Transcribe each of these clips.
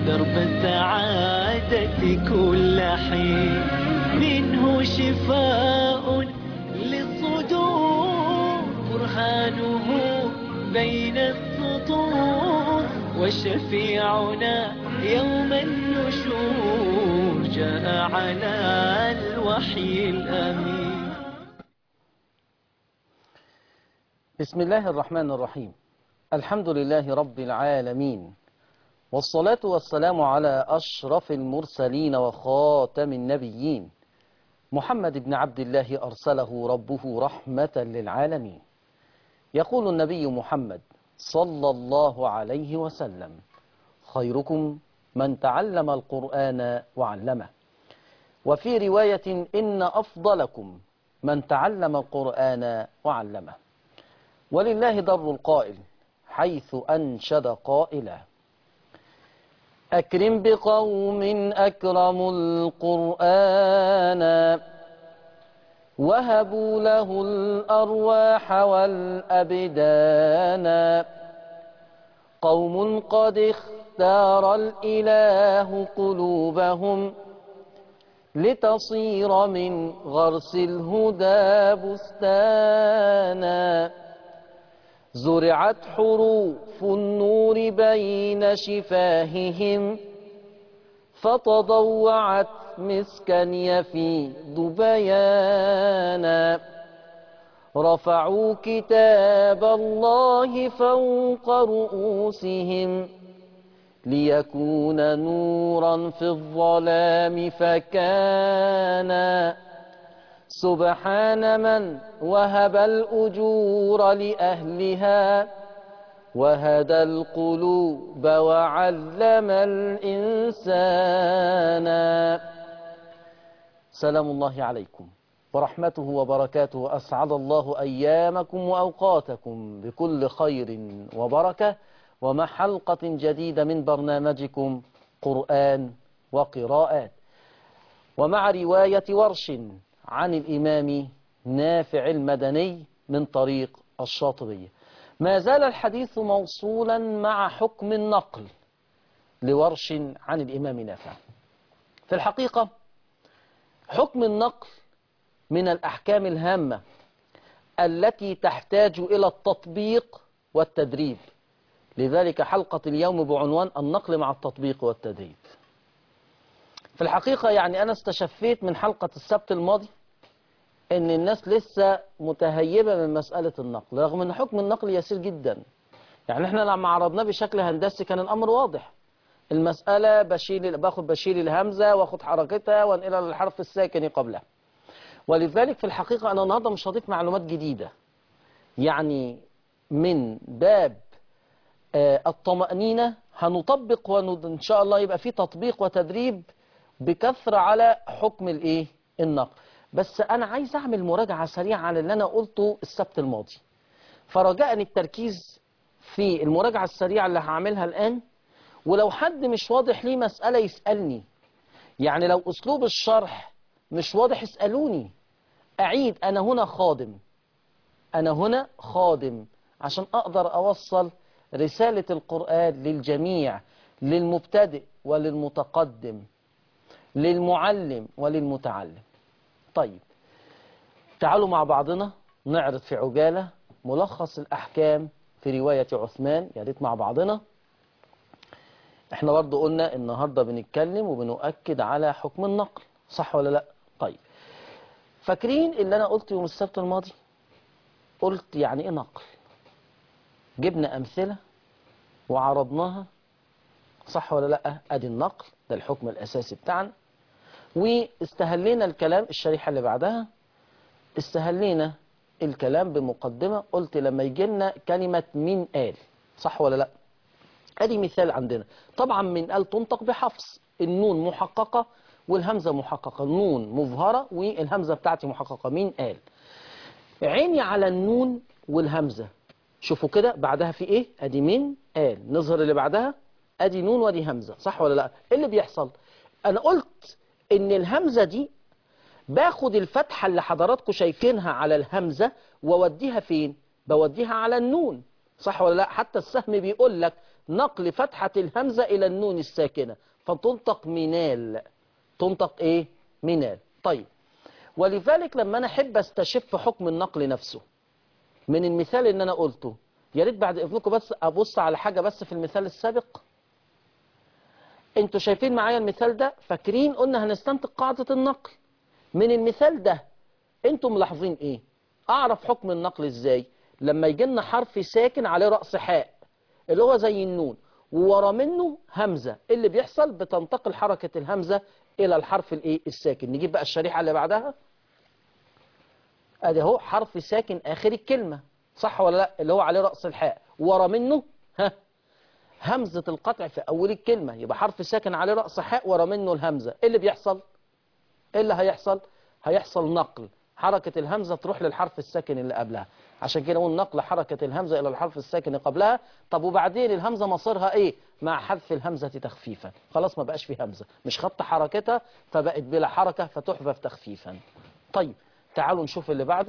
درب السعادة كل حين منه شفاء للصدور برهانه بين السطور وشفيعنا يوم النشور جاء على الوحي الأمين بسم الله الرحمن الرحيم الحمد لله رب العالمين والصلاة والسلام على أشرف المرسلين وخاتم النبيين محمد بن عبد الله أرسله ربه رحمة للعالمين يقول النبي محمد صلى الله عليه وسلم خيركم من تعلم القرآن وعلمه وفي رواية إن أفضلكم من تعلم القرآن وعلمه ولله در القائل حيث أنشد قائلا أكرم بقوم أكرموا القرآن وهبوا له الأرواح والأبدان قوم قد اختار الإله قلوبهم لتصير من غرس الهدى بستانا زرعت حروف النور بين شفاههم فتضوعت مسكا يفيض بيانا رفعوا كتاب الله فوق رؤوسهم ليكون نورا في الظلام فكان سبحان من وهب الأجور لأهلها وهدى القلوب وعلم الإنسان سلام الله عليكم ورحمته وبركاته أسعد الله أيامكم وأوقاتكم بكل خير وبركة ومع حلقة جديدة من برنامجكم قرآن وقراءات ومع رواية ورش عن الإمام نافع المدني من طريق الشاطبية ما زال الحديث موصولا مع حكم النقل لورش عن الإمام نافع في الحقيقة حكم النقل من الأحكام الهامة التي تحتاج إلى التطبيق والتدريب لذلك حلقة اليوم بعنوان النقل مع التطبيق والتدريب في الحقيقة يعني أنا استشفيت من حلقة السبت الماضي ان الناس لسه متهيبة من مسألة النقل رغم ان حكم النقل يسير جدا يعني احنا لما عرضناه بشكل هندسي كان الامر واضح المسألة بشيل باخد بشيل الهمزة واخد حركتها وانقلها للحرف الساكن قبلها ولذلك في الحقيقة انا النهاردة مش هضيف معلومات جديدة يعني من باب آه الطمأنينة هنطبق وان شاء الله يبقى في تطبيق وتدريب بكثرة على حكم الايه النقل بس أنا عايز أعمل مراجعة سريعة على اللي أنا قلته السبت الماضي فرجاء التركيز في المراجعة السريعة اللي هعملها الآن ولو حد مش واضح ليه مسألة يسألني يعني لو أسلوب الشرح مش واضح اسألوني أعيد أنا هنا خادم أنا هنا خادم عشان أقدر أوصل رسالة القرآن للجميع للمبتدئ وللمتقدم للمعلم وللمتعلم طيب تعالوا مع بعضنا نعرض في عجالة ملخص الأحكام في رواية عثمان يا ريت مع بعضنا احنا برضو قلنا النهاردة بنتكلم وبنؤكد على حكم النقل صح ولا لا طيب فاكرين اللي انا قلت يوم السبت الماضي قلت يعني ايه نقل جبنا امثلة وعرضناها صح ولا لا ادي النقل ده الحكم الاساسي بتاعنا واستهلينا الكلام الشريحة اللي بعدها استهلينا الكلام بمقدمة قلت لما يجي لنا كلمة من قال صح ولا لا ادي مثال عندنا طبعا من قال تنطق بحفص النون محققة والهمزة محققة النون مظهرة والهمزة بتاعتي محققة مين قال عيني على النون والهمزة شوفوا كده بعدها في ايه ادي من قال نظهر اللي بعدها ادي نون ودي همزة صح ولا لا ايه اللي بيحصل انا قلت ان الهمزة دي باخد الفتحة اللي حضراتكم شايفينها على الهمزة ووديها فين بوديها على النون صح ولا لا حتى السهم بيقول لك نقل فتحة الهمزة إلى النون الساكنة فتنطق منال تنطق إيه منال طيب ولذلك لما أنا أحب استشف حكم النقل نفسه من المثال اللي أنا قلته يا ريت بعد إذنكم بس أبص على حاجة بس في المثال السابق انتوا شايفين معايا المثال ده فاكرين قلنا هنستنتج قاعدة النقل من المثال ده انتوا ملاحظين ايه اعرف حكم النقل ازاي لما يجي لنا حرف ساكن عليه رأس حاء اللي هو زي النون وورا منه همزة اللي بيحصل بتنتقل حركة الهمزة الى الحرف الايه الساكن نجيب بقى الشريحة اللي بعدها ادي اهو حرف ساكن اخر الكلمة صح ولا لا اللي هو عليه رأس الحاء ورا منه ها همزة القطع في أول الكلمة يبقى حرف ساكن عليه رأس حاء ورا منه الهمزة إيه اللي بيحصل؟ إيه اللي هيحصل؟ هيحصل نقل حركة الهمزة تروح للحرف الساكن اللي قبلها عشان كده نقول نقل حركة الهمزة إلى الحرف الساكن قبلها طب وبعدين الهمزة مصيرها إيه؟ مع حذف الهمزة تخفيفا خلاص ما بقاش في همزة مش خط حركتها فبقت بلا حركة فتحذف تخفيفا طيب تعالوا نشوف اللي بعده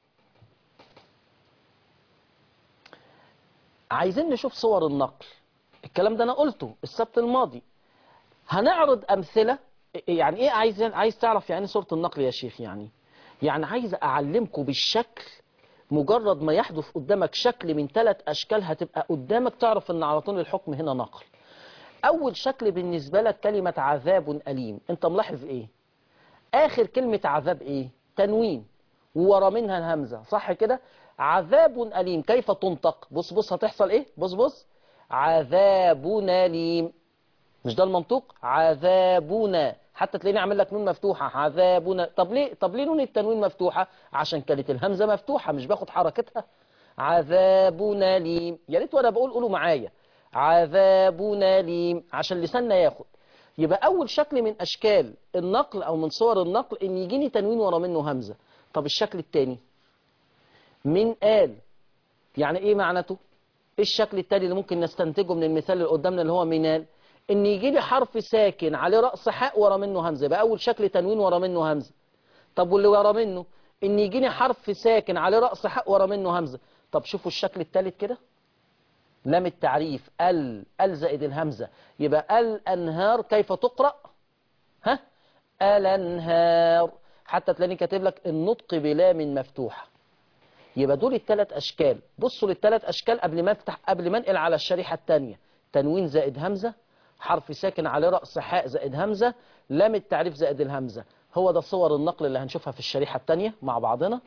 عايزين نشوف صور النقل الكلام ده انا قلته السبت الماضي هنعرض امثله يعني ايه عايز عايز تعرف يعني صوره النقل يا شيخ يعني يعني عايز اعلمكم بالشكل مجرد ما يحدث قدامك شكل من ثلاث اشكال هتبقى قدامك تعرف ان على طول الحكم هنا نقل اول شكل بالنسبه لك كلمه عذاب اليم انت ملاحظ ايه اخر كلمه عذاب ايه تنوين وورا منها الهمزه صح كده عذاب اليم كيف تنطق بص بص هتحصل ايه بص بص عذابنا أليم مش ده المنطوق عذابنا حتى تلاقيني عامل لك نون مفتوحة عذابنا طب ليه طب ليه نون التنوين مفتوحة عشان كانت الهمزة مفتوحة مش باخد حركتها عذابنا أليم يا ريت وانا بقول قولوا معايا عذابنا أليم عشان لساننا ياخد يبقى أول شكل من أشكال النقل أو من صور النقل إن يجيني تنوين ورا منه همزة طب الشكل الثاني من قال يعني إيه معناته ايه الشكل التاني اللي ممكن نستنتجه من المثال اللي قدامنا اللي هو منال ان يجي لي حرف ساكن عليه راس حاء ورا منه همزه يبقى اول شكل تنوين ورا منه همزه طب واللي ورا منه ان يجي لي حرف ساكن عليه راس حاء ورا منه همزه طب شوفوا الشكل الثالث كده لام التعريف ال ال زائد الهمزه يبقى الانهار كيف تقرا ها الانهار حتى تلاقيني كاتب لك النطق بلام مفتوحه يبقى دول الثلاث اشكال بصوا للثلاث اشكال قبل ما افتح قبل ما انقل على الشريحه الثانيه تنوين زائد همزه حرف ساكن عليه راس حاء زائد همزه لام التعريف زائد الهمزه هو ده صور النقل اللي هنشوفها في الشريحه الثانيه مع بعضنا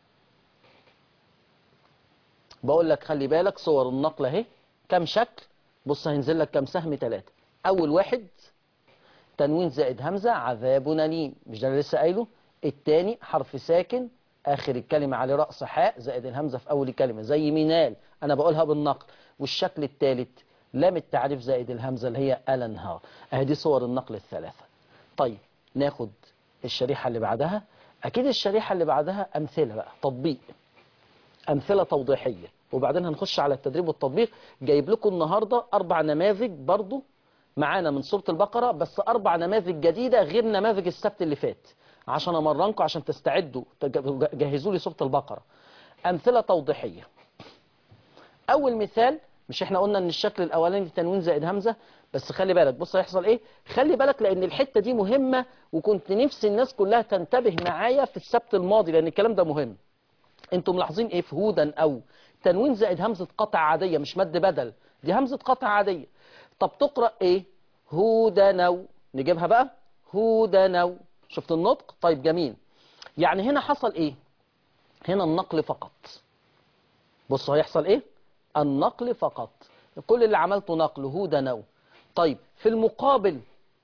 بقول لك خلي بالك صور النقل اهي كم شكل بص هينزل لك كم سهم ثلاثه اول واحد تنوين زائد همزه عذاب أليم مش ده اللي لسه قايله الثاني حرف ساكن آخر الكلمة على رأس حاء زائد الهمزة في أول الكلمة زي منال أنا بقولها بالنقل والشكل الثالث لام التعريف زائد الهمزة اللي هي الانهار أهي دي صور النقل الثلاثة طيب ناخد الشريحة اللي بعدها أكيد الشريحة اللي بعدها أمثلة بقى تطبيق أمثلة توضيحية وبعدين هنخش على التدريب والتطبيق جايب لكم النهاردة أربع نماذج برضو معانا من سورة البقرة بس أربع نماذج جديدة غير نماذج السبت اللي فات عشان امرنكم عشان تستعدوا جهزوا لي سوره البقره امثله توضيحيه اول مثال مش احنا قلنا ان الشكل الاولاني تنوين زائد همزه بس خلي بالك بص هيحصل ايه خلي بالك لان الحته دي مهمه وكنت نفسي الناس كلها تنتبه معايا في السبت الماضي لان الكلام ده مهم انتم ملاحظين ايه في هودا او تنوين زائد همزه قطع عاديه مش مد بدل دي همزه قطع عاديه طب تقرا ايه هودنو نجيبها بقى هودنو شفت النطق طيب جميل يعني هنا حصل ايه هنا النقل فقط بصوا هيحصل ايه النقل فقط كل اللي عملته نقل هودا نو طيب في المقابل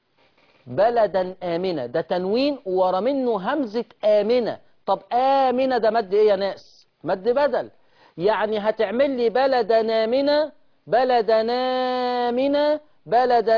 بلدا آمنة ده تنوين ورا منه همزة آمنة طب آمنة ده مد ايه يا ناس مد بدل يعني هتعمل لي بلدا آمنة بلدا آمنة بلدا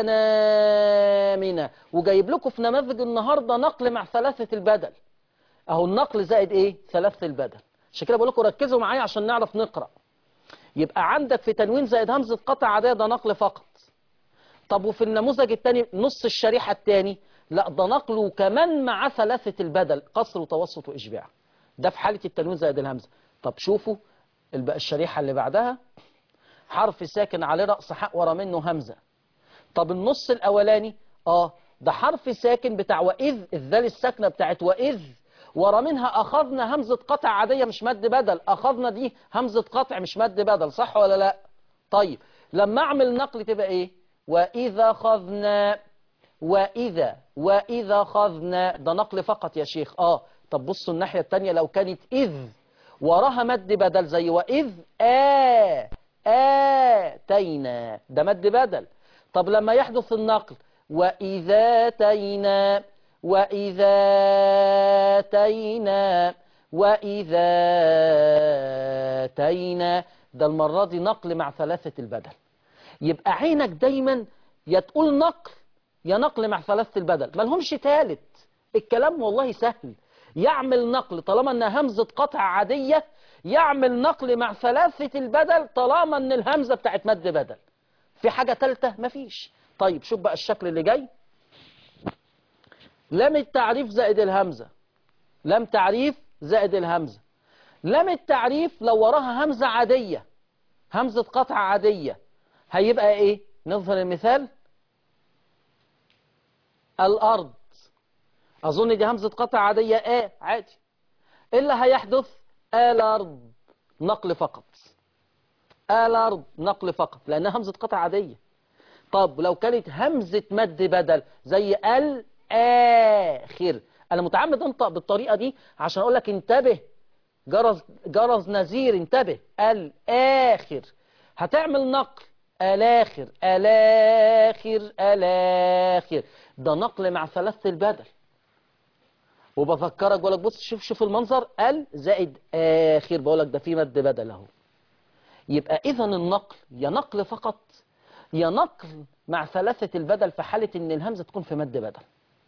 آمنة وجايب لكم في نماذج النهاردة نقل مع ثلاثة البدل اهو النقل زائد ايه ثلاثة البدل عشان كده بقول لكم ركزوا معايا عشان نعرف نقرأ يبقى عندك في تنوين زائد همزة قطع عادية ده نقل فقط طب وفي النموذج الثاني نص الشريحة الثاني لا ده نقله كمان مع ثلاثة البدل قصر وتوسط وإشباع ده في حالة التنوين زائد الهمزة طب شوفوا الشريحة اللي بعدها حرف ساكن عليه رأس حق ورا منه همزة طب النص الأولاني اه ده حرف ساكن بتاع وإذ الذال الساكنة بتاعت وإذ ورا منها أخذنا همزة قطع عادية مش مد بدل أخذنا دي همزة قطع مش مد بدل صح ولا لا طيب لما أعمل نقل تبقى إيه وإذا خذنا وإذا وإذا خذنا ده نقل فقط يا شيخ آه طب بصوا الناحية التانية لو كانت إذ وراها مد بدل زي وإذ آ آتينا ده مد بدل طب لما يحدث النقل وإذا تينا وإذا تينا وإذا تينا ده المرة دي نقل مع ثلاثة البدل يبقى عينك دايما يا تقول نقل يا نقل مع ثلاثة البدل ملهمش تالت الكلام والله سهل يعمل نقل طالما انها همزة قطع عادية يعمل نقل مع ثلاثة البدل طالما ان الهمزة بتاعت مد بدل في حاجة تالتة مفيش طيب شوف بقى الشكل اللي جاي لام التعريف زائد الهمزة لام تعريف زائد الهمزة لام التعريف لو وراها همزة عادية همزة قطع عادية هيبقى ايه نظهر المثال الأرض أظن دي همزة قطع عادية ايه عادي إيه اللي هيحدث الأرض نقل فقط الأرض نقل فقط لأنها همزة قطع عادية طب لو كانت همزة مد بدل زي الآخر أنا متعمد أنطق بالطريقة دي عشان أقول لك انتبه جرس جرس نذير انتبه الآخر هتعمل نقل الآخر الآخر الآخر ده نقل مع ثلاثة البدل وبفكرك بقول لك بص شوف شوف المنظر ال زائد آخر بقول لك ده في مد بدل اهو يبقى إذا النقل يا نقل فقط يا نقل مع ثلاثة البدل في حالة إن الهمزة تكون في مد بدل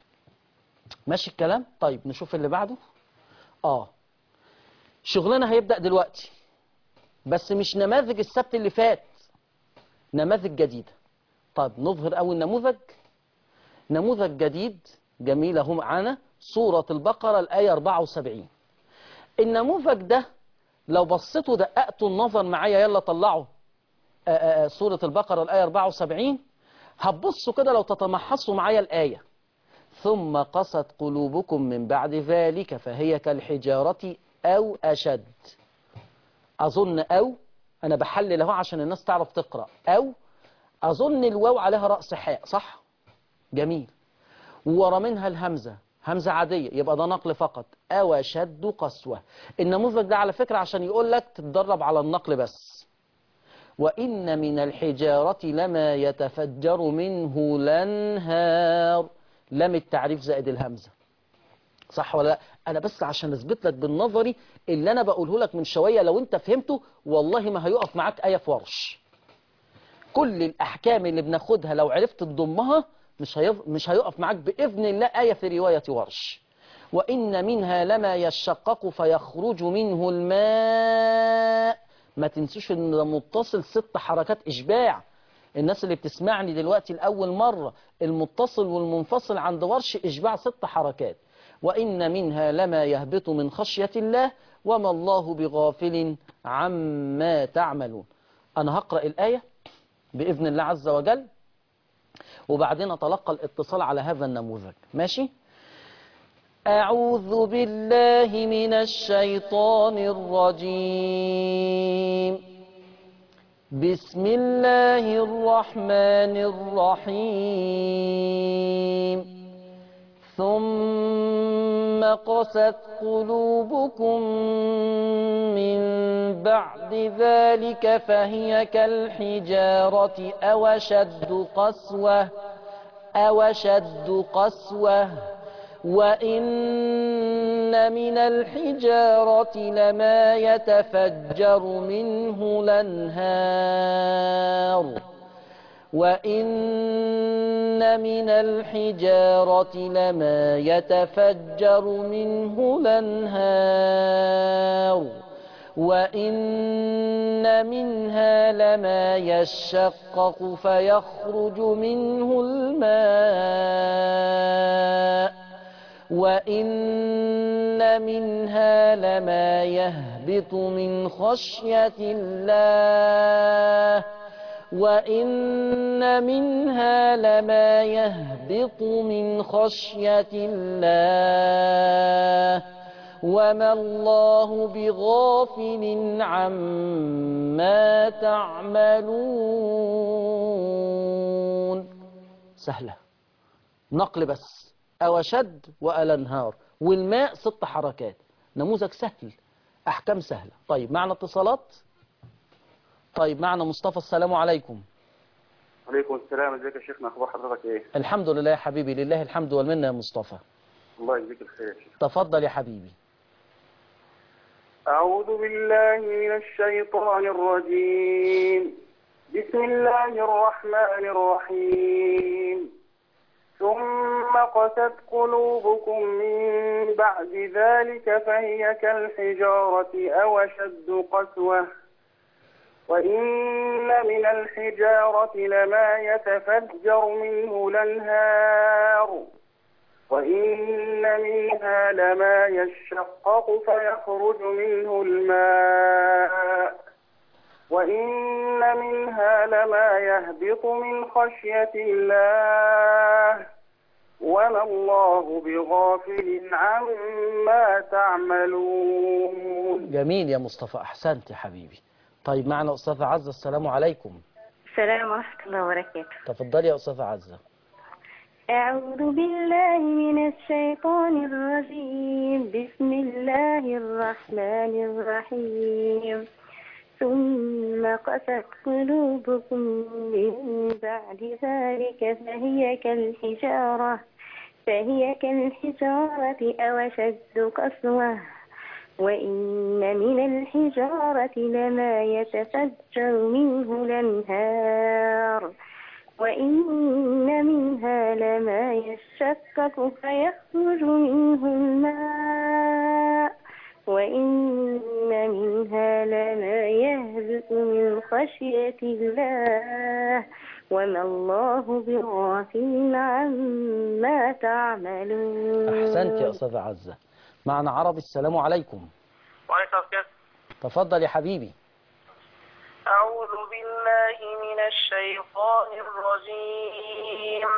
ماشي الكلام طيب نشوف اللي بعده آه شغلنا هيبدأ دلوقتي بس مش نماذج السبت اللي فات نماذج جديدة طيب نظهر أول نموذج نموذج جديد جميل اهو معانا سورة البقرة الآية 74 النموذج ده لو بصيتوا دققتوا النظر معايا يلا طلعوا آآ آآ سورة البقرة الآية 74 هتبصوا كده لو تتمحصوا معايا الآية ثم قست قلوبكم من بعد ذلك فهي كالحجارة أو أشد أظن أو أنا بحلل اهو عشان الناس تعرف تقرأ أو أظن الواو عليها رأس حاء صح جميل ورا منها الهمزة همزة عادية يبقى ده نقل فقط أو أشد قسوة النموذج ده على فكرة عشان يقول لك تتدرب على النقل بس وإن من الحجارة لما يتفجر منه الأنهار لم التعريف زائد الهمزة صح ولا لا أنا بس عشان أثبت لك بالنظري اللي أنا بقوله لك من شوية لو أنت فهمته والله ما هيقف معاك آية في ورش كل الأحكام اللي بناخدها لو عرفت تضمها مش هيف... مش هيقف معاك بإذن الله آية في رواية ورش وإن منها لما يشقق فيخرج منه الماء ما تنسوش ان ده متصل ست حركات إشباع الناس اللي بتسمعني دلوقتي لأول مرة المتصل والمنفصل عند ورش إشباع ست حركات وإن منها لما يهبط من خشية الله وما الله بغافل عما تعملون أنا هقرأ الآية بإذن الله عز وجل وبعدين أتلقى الاتصال على هذا النموذج ماشي أعوذ بالله من الشيطان الرجيم بسم الله الرحمن الرحيم ثم قست قلوبكم من بعد ذلك فهي كالحجارة أو أشد قسوة أو أشد قسوة وإن من الحجارة لما يتفجر منه الأنهار وإن من الحجارة لما يتفجر منه الأنهار وإن منها لما يشقق فيخرج منه الماء وإن منها لما يهبط يهبط من خشية الله وإن منها لما يهبط من خشية الله وما الله بغافل عما تعملون سهلة نقل بس أو شد وألنهار والماء ست حركات نموذج سهل أحكام سهلة طيب معنا اتصالات طيب معنا مصطفى السلام عليكم عليكم السلام ازيك يا شيخنا اخبار حضرتك ايه الحمد لله يا حبيبي لله الحمد والمنة يا مصطفى الله يجزيك الخير يا شيخ تفضل يا حبيبي اعوذ بالله من الشيطان الرجيم بسم الله الرحمن الرحيم ثم قست قلوبكم من بعد ذلك فهي كالحجارة أو أشد قسوة وإن من الحجارة لما يتفجر منه الأنهار وإن منها لما يشقق فيخرج منه الماء وإن منها لما يهبط من خشية الله وما الله بغافل عما تعملون جميل يا مصطفى أحسنت يا حبيبي طيب معنا أستاذة عزة السلام عليكم السلام ورحمة الله وبركاته تفضلي يا أستاذة عزة أعوذ بالله من الشيطان الرجيم بسم الله الرحمن الرحيم ثم قست قلوبكم من بعد ذلك فهي كالحجارة فهي كالحجارة أو أشد قسوة وإن من الحجارة لما يتفجر منه الأنهار وإن منها لما يشقق فيخرج منه الماء وإن منها لما يهبط من خشية الله وما الله بغافل عما تعملون أحسنت يا أستاذة عزة معنا عربي السلام عليكم وعليكم السلام تفضل يا حبيبي أعوذ بالله من الشيطان الرجيم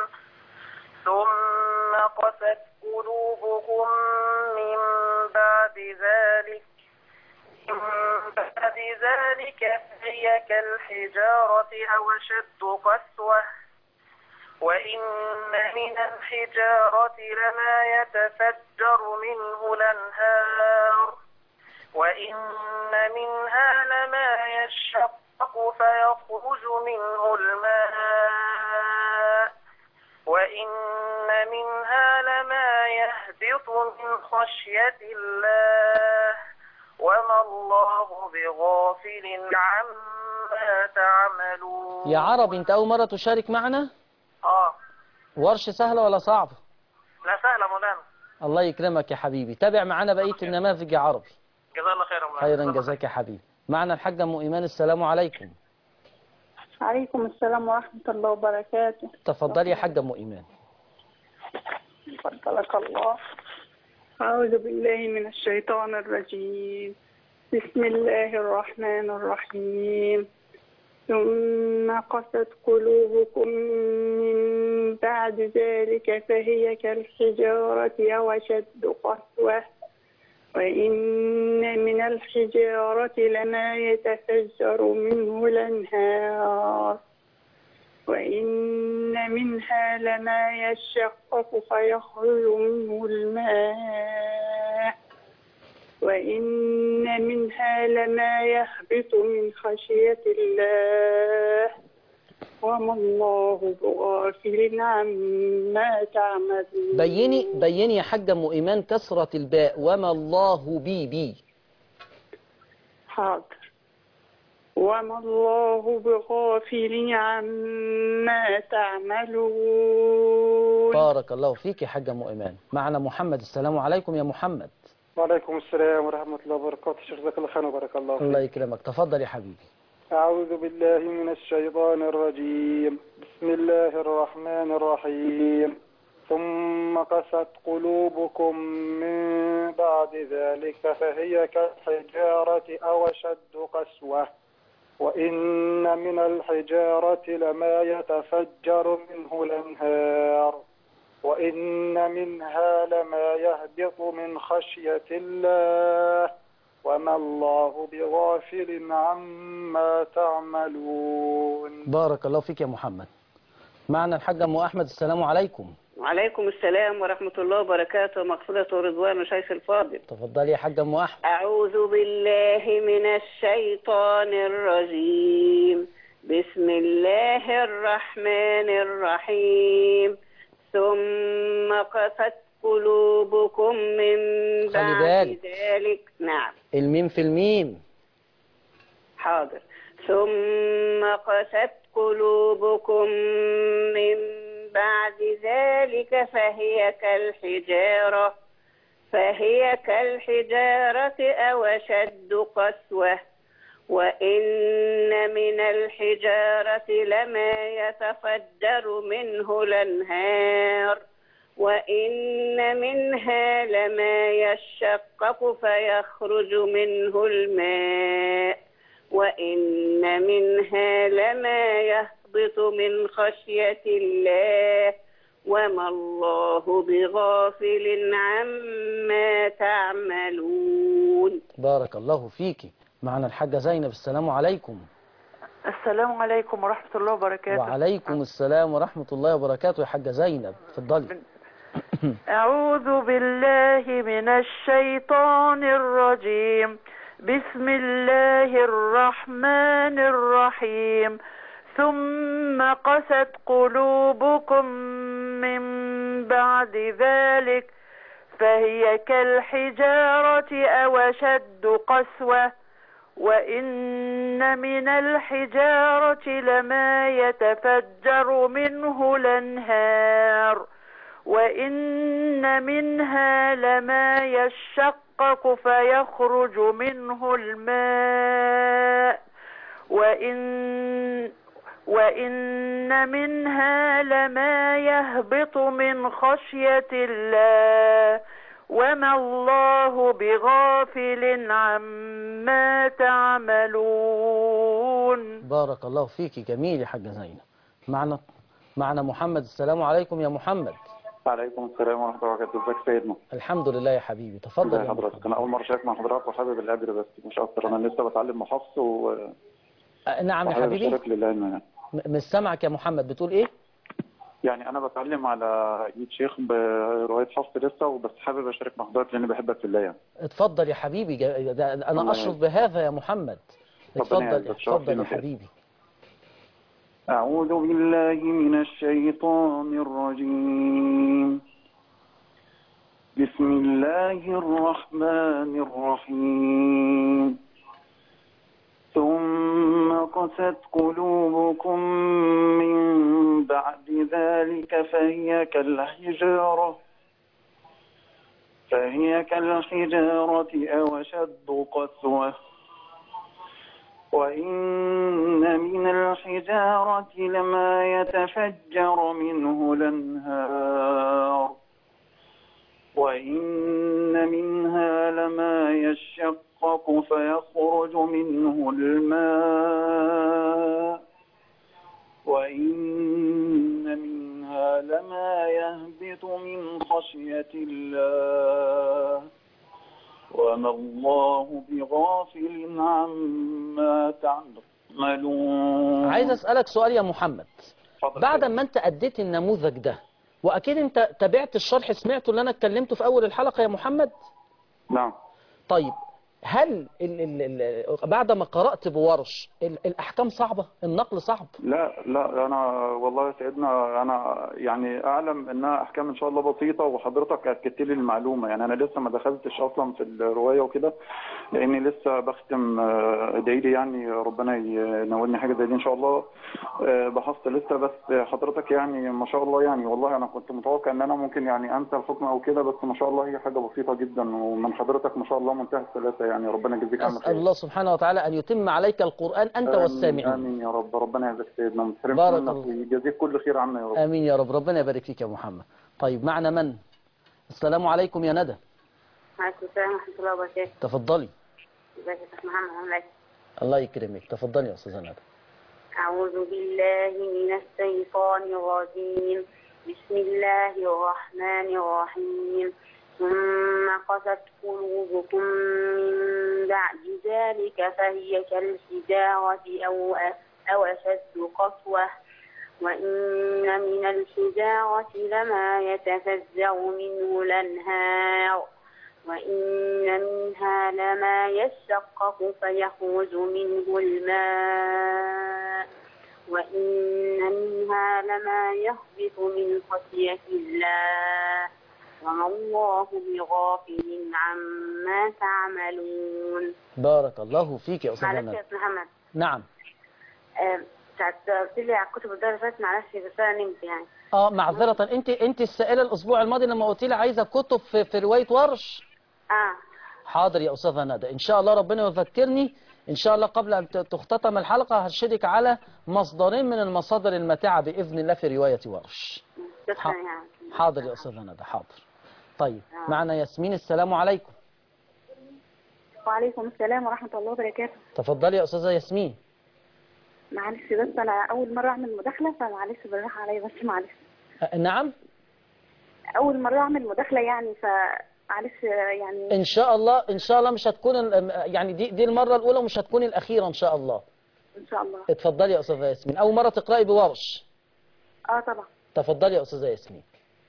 ثم قست قلوبكم من بعد ذلك من بعد ذلك فهي كالحجارة أو أشد قسوة وإن من الحجارة لما يتفجر منه الأنهار وإن منها لما يشقق فيخرج منه الماء وإن منها لما يهبط من خشية الله وما الله بغافل عما تعملون يا عربي أنت أول مرة تشارك معنا اه ورش سهلة ولا صعبة لا سهلة مولانا الله يكرمك يا حبيبي تابع معنا بقية النماذج يا عربي جزاه الله خيرا مولانا خيرا جزاك يا حبيبي معنا الحاجة أم إيمان السلام عليكم عليكم السلام ورحمة الله وبركاته تفضلي يا حاجة أم إيمان فضلك الله أعوذ بالله من الشيطان الرجيم بسم الله الرحمن الرحيم ثم قست قلوبكم من بعد ذلك فهي كالحجارة أو أشد قسوة وإن من الحجارة لما يتفجر منه الأنهار وإن منها لما يشقق فيخرج منه الماء وإن منها لما يهبط من خشية الله وما الله بغافل عما تعملون بيني بيني يا حاجة أم إيمان كسرة الباء وما الله بي بي حاضر وما الله بغافل عما تعملون بارك الله فيك يا حاجة أم إيمان معنا محمد السلام عليكم يا محمد وعليكم السلام ورحمة الله وبركاته شيخ جزاك الله خير وبارك الله الله فيك يكرمك تفضل يا حبيبي أعوذ بالله من الشيطان الرجيم بسم الله الرحمن الرحيم ثم قست قلوبكم من بعد ذلك فهي كالحجارة أو أشد قسوة وإن من الحجارة لما يتفجر منه الأنهار وإن منها لما يهبط من خشية الله وما الله بغافل عما تعملون بارك الله فيك يا محمد معنا الحاج أم أحمد السلام عليكم وعليكم السلام ورحمة الله وبركاته مغفرة ورضوان شيخ الفاضل تفضلي يا حاج أم أحمد أعوذ بالله من الشيطان الرجيم بسم الله الرحمن الرحيم ثم قست قلوبكم من خلي بعد بالك. ذلك نعم الميم في الميم حاضر ثم قست قلوبكم من بعد ذلك فهي كالحجارة فهي كالحجارة أو أشد قسوة وإن من الحجارة لما يتفجر منه الأنهار وإن منها لما يشقق فيخرج منه الماء وإن منها لما يهبط من خشية الله وما الله بغافل عما تعملون بارك الله فيك معنا الحاجة زينب السلام عليكم السلام عليكم ورحمة الله وبركاته وعليكم السلام ورحمة الله وبركاته يا حاجة زينب اتفضلي أعوذ بالله من الشيطان الرجيم بسم الله الرحمن الرحيم ثم قست قلوبكم من بعد ذلك فهي كالحجارة أو أشد قسوة وإن من الحجارة لما يتفجر منه الأنهار وإن منها لما يشقق فيخرج منه الماء وإن وإن منها لما يهبط من خشية الله وما الله بغافل عما تعملون بارك الله فيك جميل يا حاجة زينب معنا معنا محمد السلام عليكم يا محمد وعليكم السلام ورحمة الله وبركاته ازيك يا سيدنا الحمد لله يا حبيبي تفضل ازي يا حضرتك محمد انا اول مرة اشارك مع حضرتك وحابب القدر بس مش اكتر انا لسه بتعلم محافظ و- أه، نعم يا وحابب حبيبي اشارك للعلم يعني م- مش سامعك يا محمد بتقول ايه يعني انا بتعلم على ايد شيخ برواية حفص لسه وبس حابب اشارك مع حضرتك لاني بحبك في الله يعني اتفضل يا حبيبي جا- ده انا الله اشرف يعزك. بهذا يا محمد ربنا اتفضل يعزك، اتفضل شرفنا يا وخير. حبيبي أعوذ بالله من الشيطان الرجيم بسم الله الرحمن الرحيم ثم قست قلوبكم من بعد ذلك فهي كالحجارة فهي كالحجارة أو أشد قسوة وإن من الحجارة لما يتفجر منه الأنهار وإن منها لما يشقق فيخرج منه الماء وإن منها لما يهبط من خشية الله وما الله بغافل عما تعملون عايز اسالك سؤال يا محمد اتفضل. بعد ما انت اديت النموذج ده واكيد انت تابعت الشرح سمعته اللي انا اتكلمته في اول الحلقة يا محمد نعم طيب هل ال ال ال بعد ما قرأت بورش ال الأحكام صعبة النقل صعب لا لا انا والله يا سيدنا انا يعني اعلم انها احكام ان شاء الله بسيطه وحضرتك اكدت لي المعلومه يعني انا لسه ما دخلتش اصلا في الروايه وكده لاني لسه بختم آه، ادعي لي يعني ربنا ينولني حاجه زي دي ان شاء الله آه، بحثت لسه بس حضرتك يعني ما شاء الله يعني والله انا كنت متوقع ان انا ممكن يعني انسى الحكم او كده بس ما شاء الله هي حاجه بسيطه جدا ومن حضرتك ما شاء الله منتهى السلاسه يعني ربنا يجزيك عنا أسأل الله سبحانه وتعالى أن يتم عليك القرآن أنت آمين- والسامعين امين يا رب ربنا يجزيك سيدنا وما تحرمش بارك منك الله. ويجازيك كل خير عنا يا رب آمين يا رب ربنا يبارك فيك يا محمد طيب معنا من السلام عليكم يا ندى وعليكم السلام ورحمة الله وبركاته تفضلي ازيك يا شيخ محمد عامل ايه؟ الله يكرمك تفضلي يا أستاذة ندى أعوذ بالله من الشيطان الرجيم بسم الله الرحمن الرحيم ثم قست قلوبكم من بعد ذلك فهي كالحجارة أو أو أشد قسوة وإن من الحجارة لما يتفجر منه الأنهار وإن منها لما يشقق فيخرج منه الماء وإن منها لما يهبط من خشية الله وما الله بغافل عما تعملون بارك الله فيك يا أستاذة معلش ندى يا أستاذ محمد نعم آه، ساعة قلت لي على الكتب الدار اللي فاتت معلش بس أنا نمت يعني اه معذرة انت انت السائلة الاسبوع الماضي لما قلت لي عايزة كتب في, في رواية ورش اه حاضر يا استاذة ندى ان شاء الله ربنا يذكرني ان شاء الله قبل ان ت- تختتم الحلقة هرشدك على مصدرين من المصادر الماتعة باذن الله في رواية ورش شكرا ح- يعني حاضر يا استاذة ندى حاضر طيب معنا ياسمين السلام عليكم وعليكم السلام ورحمة الله وبركاته تفضلي يا استاذة ياسمين معلش بس أنا أول مرة أعمل مداخلة فمعلش بالراحة عليا بس معلش أه، نعم أول مرة أعمل مداخلة يعني فمعلش يعني ان شاء الله ان شاء الله مش هتكون ال- يعني دي دي المرة الاولى ومش هتكون الاخيرة ان شاء الله إن شاء الله اتفضلي يا استاذة ياسمين اول مرة تقرأي بورش آه طبعا تفضلي يا استاذة ياسمين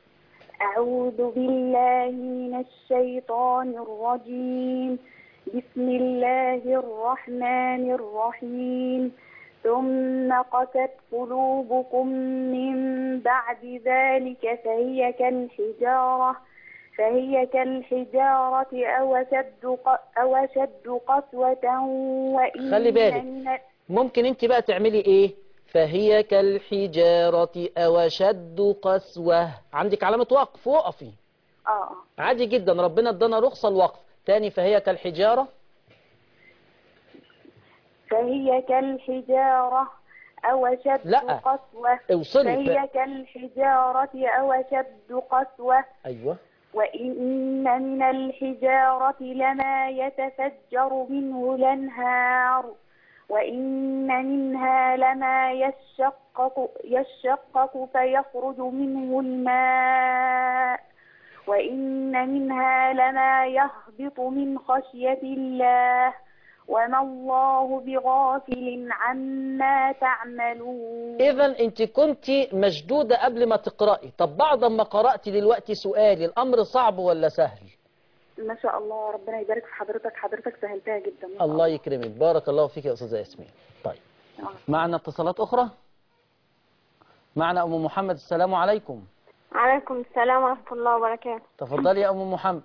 أعوذ بالله من الشيطان الرجيم بسم الله الرحمن الرحيم ثم قست قلوبكم من بعد ذلك فهي كالحجارة فهي كالحجارة أو أشد ق- أو أشد قسوة وإن خلي بالك. من ممكن انت بقى تعملي ايه فهي كالحجارة او شد قسوة عندك علامة وقف وقفي آه آه. عادي جدا ربنا ادانا رخصة الوقف تاني فهي كالحجارة فهي كالحجارة أو أشد لا. قسوة اوصلي فهي كالحجارة أو أشد قسوة ايوه وإن من الحجارة لما يتفجر منه الأنهار وإن منها لما يشقق, يشقق فيخرج منه الماء وإن منها لما يهبط من خشية الله وما الله بغافل عما تعملون اذا انت كنت مشدودة قبل ما تقرأي طب بعد ما قرأتي دلوقتي سؤالي الامر صعب ولا سهل ما شاء الله ربنا يبارك في حضرتك حضرتك سهلتها جدا ما شاء الله يكرمك بارك الله فيك يا استاذة ياسمين طيب آه. معنا اتصالات اخرى معنا ام محمد السلام عليكم عليكم السلام ورحمة الله وبركاته تفضلي يا ام محمد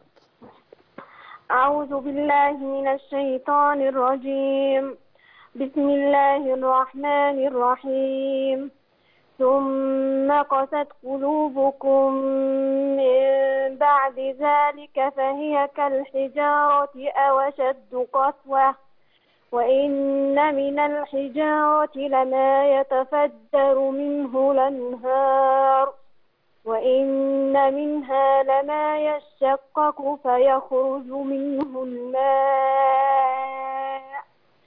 أعوذ بالله من الشيطان الرجيم بسم الله الرحمن الرحيم ثم قست قلوبكم من بعد ذلك فهي كالحجارة أو أشد قسوة وإن من الحجارة لما يتفجر منه الأنهار وإن منها لما يشقق فيخرج منه الماء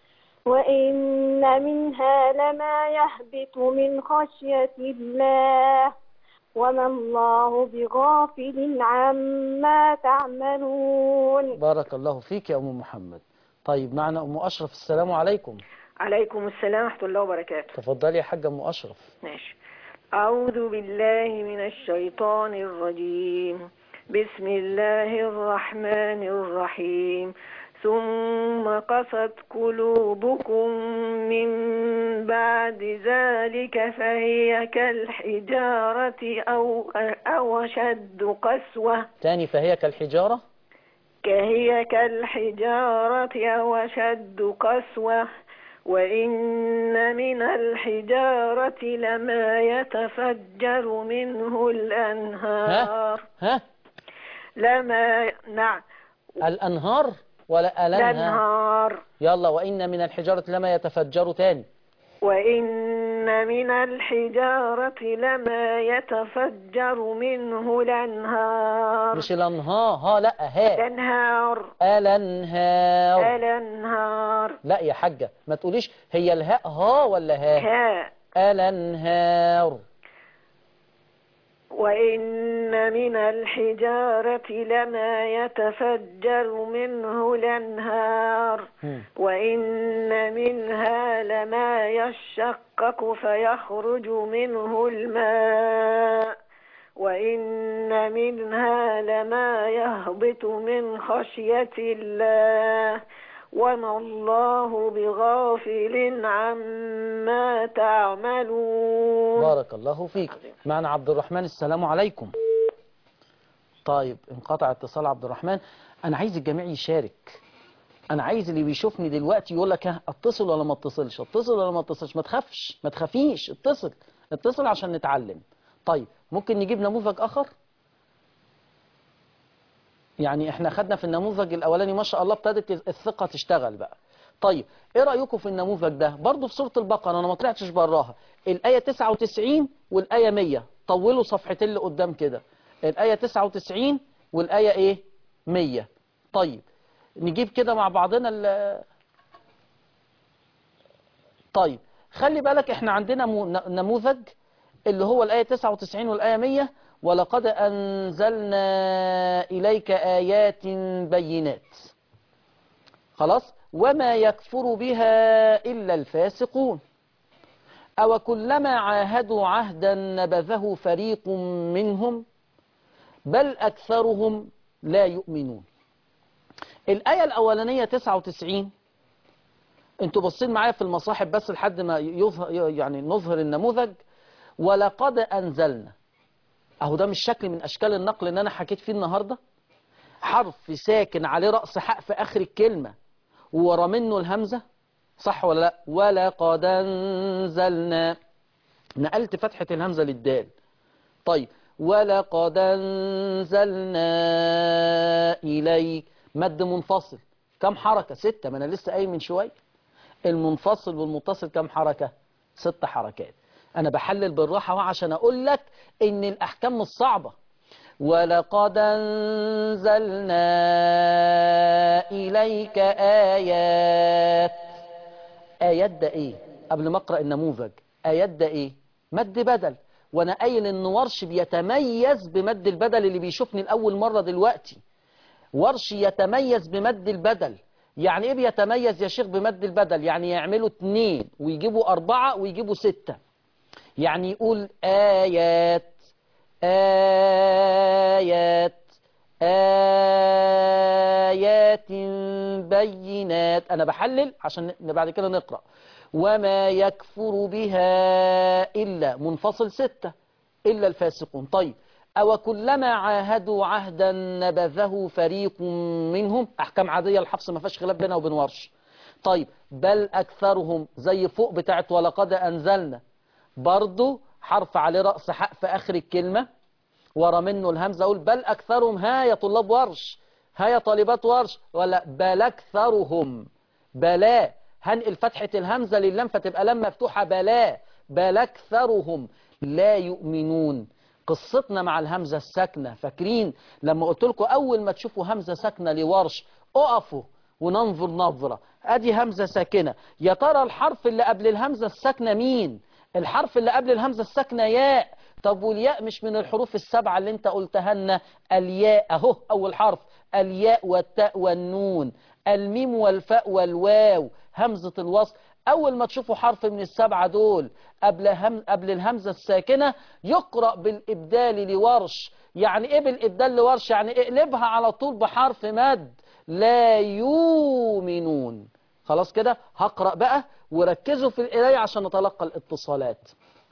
وإن منها لما يهبط من خشية الله وما الله بغافل عما تعملون بارك الله فيك يا ام محمد طيب معنا ام اشرف السلام عليكم عليكم السلام ورحمة الله وبركاته تفضلي يا حاجة ام اشرف ماشي أعوذ بالله من الشيطان الرجيم بسم الله الرحمن الرحيم ثم قست قلوبكم من بعد ذلك فهي كالحجارة أو أو أشد قسوة تاني فهي كالحجارة كهي كالحجارة أو أشد قسوة وإن من الحجارة لما يتفجر منه الأنهار ها لما نعم الانهار ولا ألنها الأنهار يلا وإن من الحجارة لما يتفجر تاني وإن من الحجارة لما يتفجر منه الأنهار مش الأنهار ها لا ها الأنهار الأنهار الأنهار لا يا حاجة ما تقوليش هي الهاء ها ولا ها ها الأنهار وإن من الحجارة لما يتفجر منه الأنهار مم. وإن منها لما يشقق فيخرج منه الماء وإن منها لما يهبط من خشية الله وما الله بغافل عما تعملون بارك الله فيك معنا عبد الرحمن السلام عليكم طيب انقطع اتصال عبد الرحمن انا عايز الجميع يشارك انا عايز اللي بيشوفني دلوقتي يقول لك ها اتصل ولا ما اتصلش اتصل ولا ما اتصلش ما تخافش ما تخافيش اتصل اتصل عشان نتعلم طيب ممكن نجيب نموذج اخر يعني احنا خدنا في النموذج الاولاني ما شاء الله ابتدت الثقة تشتغل بقى طيب ايه رأيكم في النموذج ده برضو في سورة البقرة انا ما طلعتش براها الآية 99 والآية 100 طولوا صفحتين اللي قدام كده الآية 99 والآية ايه 100 طيب نجيب كده مع بعضنا ال- طيب خلي بالك احنا عندنا مو- ن- نموذج اللي هو الآية 99 والآية 100 ولقد أنزلنا إليك آيات بينات خلاص وما يكفر بها إلا الفاسقون أو كلما عاهدوا عهدا نبذه فريق منهم بل أكثرهم لا يؤمنون الآية الأولانية 99 انتوا باصين معايا في المصاحب بس لحد ما يظهر يعني نظهر النموذج ولقد أنزلنا أهو ده مش شكل من أشكال النقل اللي أنا حكيت فيه النهاردة حرف ساكن عليه رأس حق في آخر الكلمة وورا منه الهمزة صح ولا لا ولقد أنزلنا نقلت فتحة الهمزة للدال طيب ولقد أنزلنا إليك مد منفصل كم حركة ستة ما أنا لسه قايل من شوية المنفصل والمتصل كم حركة ست حركات أنا بحلل بالراحة عشان أقول لك إن الأحكام مش صعبة ولقد أنزلنا إليك آيات آيات ده إيه قبل ما أقرأ النموذج آيات ده إيه مد بدل وأنا قايل إن ورش بيتميز بمد البدل اللي بيشوفني لأول مرة دلوقتي ورش يتميز بمد البدل يعني ايه بيتميز يا شيخ بمد البدل يعني يعملوا اتنين ويجيبوا اربعة ويجيبوا ستة يعني يقول آيات آيات آيات بينات أنا بحلل عشان بعد كده نقرأ وما يكفر بها إلا منفصل ستة إلا الفاسقون طيب أو كلما عاهدوا عهدا نبذه فريق منهم أحكام عادية الحفص ما فيهاش خلاف بينها وبين ورش طيب بل أكثرهم زي فوق بتاعت ولقد أنزلنا برضو حرف عليه رأس حق في آخر الكلمة ورا منه الهمزة أقول بل أكثرهم ها يا طلاب ورش ها يا طالبات ورش ولا بل أكثرهم بلا هنقل فتحة الهمزة لللام فتبقى لام مفتوحة بلا بل أكثرهم لا يؤمنون قصتنا مع الهمزة الساكنة فاكرين لما قلت لكم أول ما تشوفوا همزة ساكنة لورش اقفوا وننظر نظرة ادي همزة ساكنة يا ترى الحرف اللي قبل الهمزة الساكنة مين الحرف اللي قبل الهمزة الساكنة ياء طب والياء مش من الحروف السبعة اللي انت قلتها لنا الياء اهو اول حرف الياء والتاء والنون الميم والفاء والواو همزة الوصل اول ما تشوفوا حرف من السبعة دول قبل, هم قبل الهمزة الساكنة يقرأ بالابدال لورش يعني ايه بالابدال لورش يعني اقلبها على طول بحرف مد لا يؤمنون خلاص كده هقرأ بقى وركزوا في القراية عشان نتلقى الاتصالات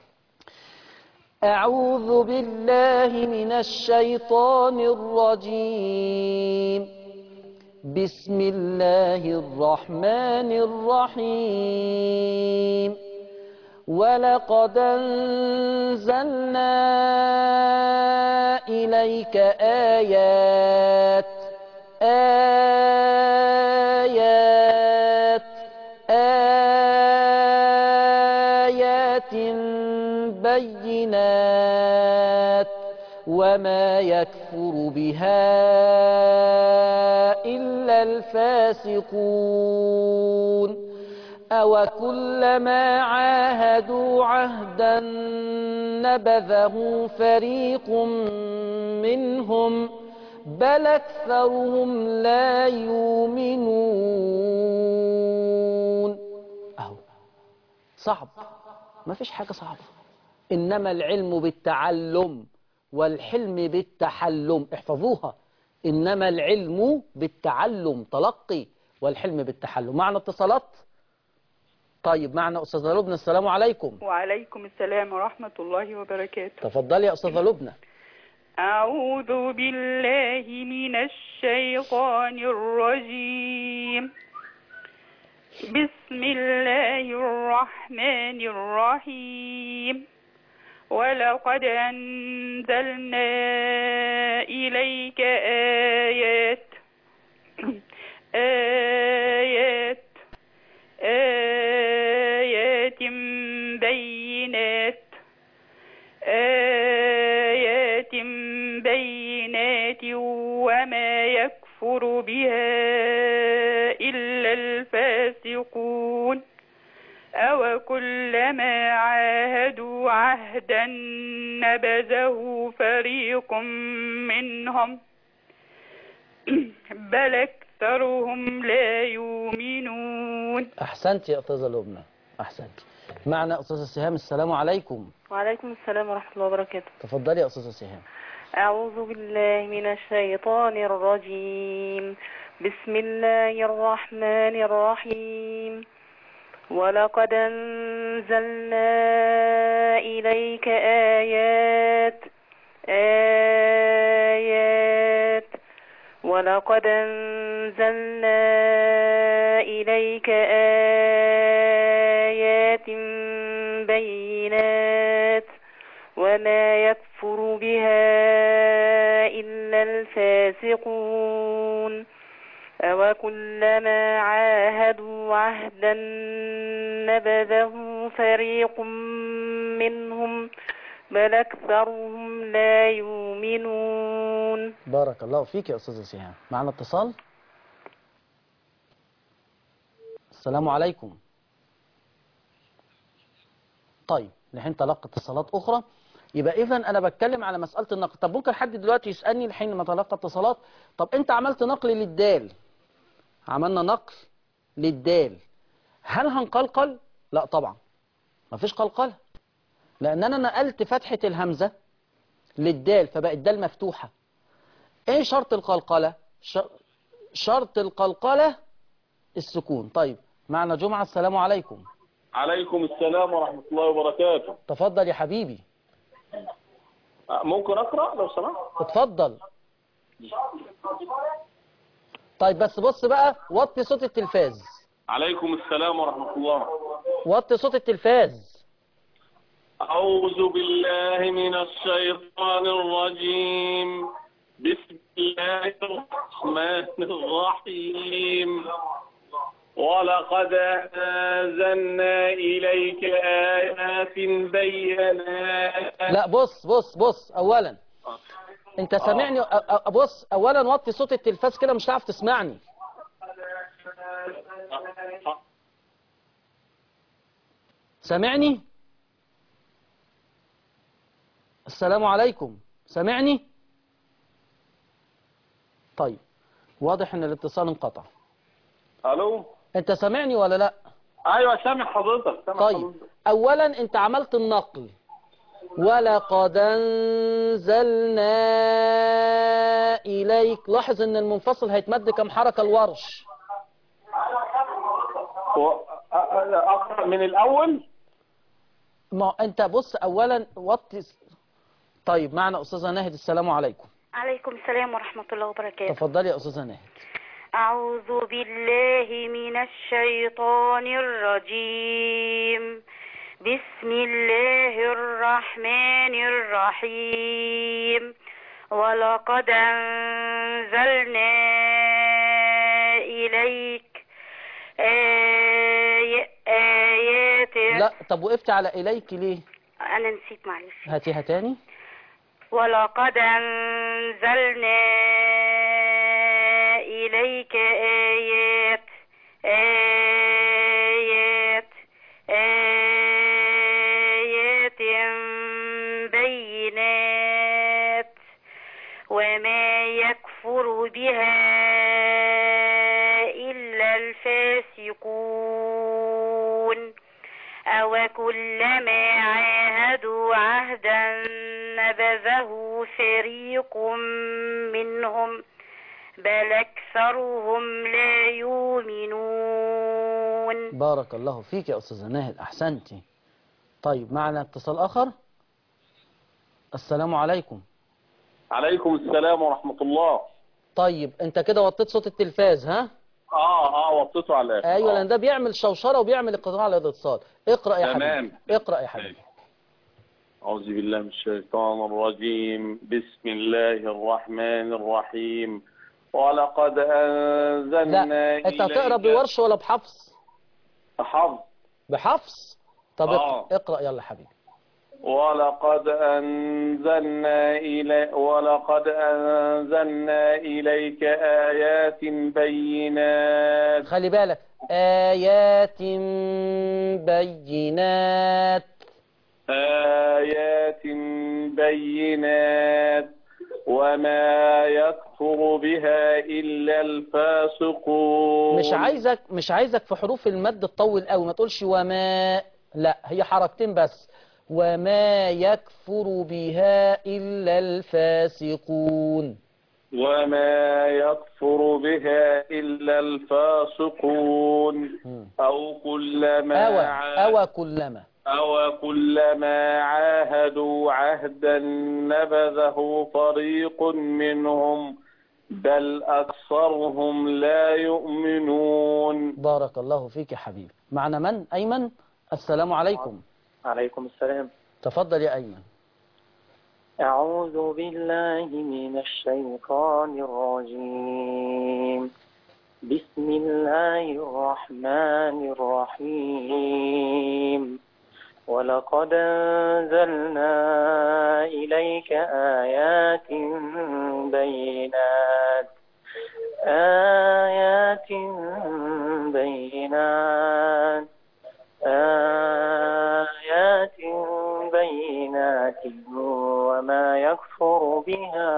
أعوذ بالله من الشيطان الرجيم بسم الله الرحمن الرحيم ولقد أنزلنا إليك آيات وما يكفر بها إلا الفاسقون أو كلما عاهدوا عهدا نبذه فريق منهم بل أكثرهم لا يؤمنون أهو صعب ما فيش حاجة صعبة إنما العلم بالتعلم والحلم بالتحلم احفظوها إنما العلم بالتعلم تلقي والحلم بالتحلم معنا اتصالات طيب معنا أستاذة لبنى السلام عليكم وعليكم السلام ورحمة الله وبركاته تفضلي يا أستاذة لبنى أعوذ بالله من الشيطان الرجيم بسم الله الرحمن الرحيم ولقد أنزلنا إليك آيات آيات آيات بينات آيات بينات وما يكفر بها إلا الفاسقون أو كلما عاهدوا عهدا نبذه فريق منهم بل أكثرهم لا يؤمنون أحسنت يا أستاذة لبنى أحسنت معنا أستاذة سهام السلام عليكم وعليكم السلام ورحمة الله وبركاته تفضلي يا أستاذة سهام أعوذ بالله من الشيطان الرجيم بسم الله الرحمن الرحيم ولقد أنزلنا إليك آيات آيات ولقد أنزلنا إليك آيات بينات وما يكفر بها إلا الفاسقون أو كلما عاهدوا عهدا نبذه فريق منهم بل أكثرهم لا يؤمنون بارك الله فيك يا أستاذة سهام معنا اتصال السلام عليكم طيب نحن تلقى اتصالات أخرى يبقى إذا أنا بتكلم على مسألة النقل طب ممكن حد دلوقتي يسألني الحين ما تلقى اتصالات طب أنت عملت نقل للدال عملنا نقل للدال هل هنقلقل؟ لا طبعا مفيش قلقلة لأن أنا نقلت فتحة الهمزة للدال فبقت الدال مفتوحة إيه شرط القلقلة؟ ش- شرط القلقلة السكون طيب معنا جمعة السلام عليكم عليكم السلام ورحمة الله وبركاته تفضل يا حبيبي ممكن أقرأ لو سمحت اتفضل طيب بس بص بقى وطي صوت التلفاز عليكم السلام ورحمة الله وطي صوت التلفاز أعوذ بالله من الشيطان الرجيم بسم الله الرحمن الرحيم ولقد أنزلنا إليك آيات بينات لا بص بص بص اولا انت سامعني أ- أ- بص اولا وطي صوت التلفاز كده مش هتعرف تسمعني سامعني السلام عليكم سامعني طيب واضح ان الاتصال انقطع ألو انت سامعني ولا لا أيوة سامع حضرتك سامع طيب حضرتك. اولا انت عملت النقل ولقد انزلنا اليك لاحظ ان المنفصل هيتمد كم حركه الورش و- أ- أ- أقرأ من الأول ما انت بص اولا وطي طيب معنا استاذه ناهد السلام عليكم عليكم السلام ورحمة الله وبركاته تفضلي يا استاذه ناهد أعوذ بالله من الشيطان الرجيم بسم الله الرحمن الرحيم ولقد أنزلنا إليك آي... آيات لا طب وقفت على اليك ليه أنا نسيت معلش هاتيها تاني ولقد أنزلنا إليك آيات آيات آيات بينات وما يكفر بها إلا الفاسقون أو كلما عاهدوا عهدا نبذه فريق منهم بل أكثرهم لا يؤمنون بارك الله فيك يا أستاذة ناهد أحسنتي طيب معنا اتصال آخر السلام عليكم عليكم السلام ورحمة الله طيب انت كده وطيت صوت التلفاز ها اه اه وطيته على الآخر. ايوه آه. لان ده بيعمل شوشره وبيعمل انقطاع على الاتصال اقرا يا تمام. حبيبي اقرا يا حبيبي أعوذ بالله من الشيطان الرجيم بسم الله الرحمن الرحيم ولقد أنزلنا لا انت هتقرا إليك- بورش ولا بحفص حفظ بحفص طب آه. اقرا اقرا يلا حبيبي ولقد أنزلنا إلي ولقد أنزلنا إليك آيات بينات خلي بالك آيات بينات آيات بينات وما يكفر بها إلا الفاسقون مش عايزك مش عايزك في حروف المد تطول قوي ما تقولش وما لا هي حركتين بس وما يكفر بها إلا الفاسقون وما يكفر بها إلا الفاسقون أو كلما أوى عا- أوى كلما أو كلما عاهدوا عهدا نبذه فريق منهم بل أكثرهم لا يؤمنون بارك الله فيك يا حبيبي معنا من أيمن السلام عليكم عليكم السلام تفضل يا أيمن أعوذ بالله من الشيطان الرجيم بسم الله الرحمن الرحيم ولقد أنزلنا إليك آيات بينات آيات بينات آيات بينات وما يكفر بها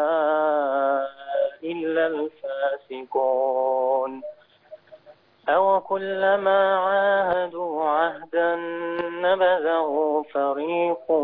إلا الفاسقون أو كلما عاهدوا عهدا نبذه فريق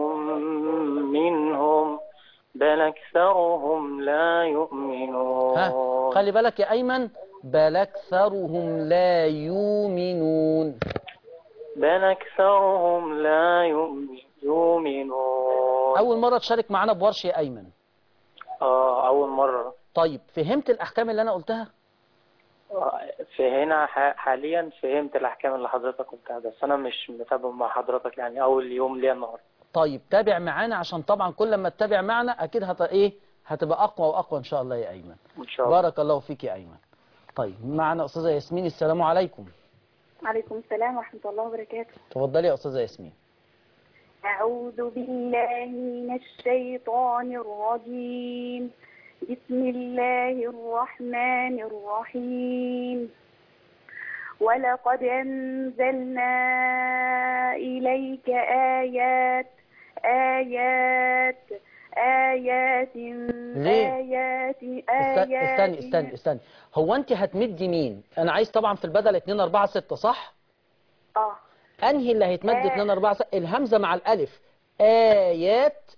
منهم بل أكثرهم لا يؤمنون ها خلي بالك يا أيمن بل أكثرهم لا يؤمنون بل أكثرهم لا يؤمن- يؤمنون أول مرة تشارك معانا بورش يا أيمن آه أول مرة طيب فهمت الأحكام اللي أنا قلتها آه، فهنا ح- حاليا فهمت الأحكام اللي حضرتك قلتها بس أنا مش متابع مع حضرتك يعني أول يوم ليا النهاردة طيب تابع معانا عشان طبعا كل ما تتابع معنا أكيد هت إيه هتبقى أقوى وأقوى إن شاء الله يا أيمن إن شاء الله بارك الله فيك يا أيمن طيب معنا أستاذة ياسمين السلام عليكم عليكم السلام ورحمة الله وبركاته تفضلي يا أستاذة ياسمين أعوذ بالله من الشيطان الرجيم بسم الله الرحمن الرحيم ولقد أنزلنا إليك آيات آيات آيات ليه؟ آيات است- آيات استني استني استني هو أنت هتمدي مين أنا عايز طبعا في البدل 2 4 6 صح آه أنهي اللي هيتمد آه. 2 4 6 الهمزة مع الألف آيات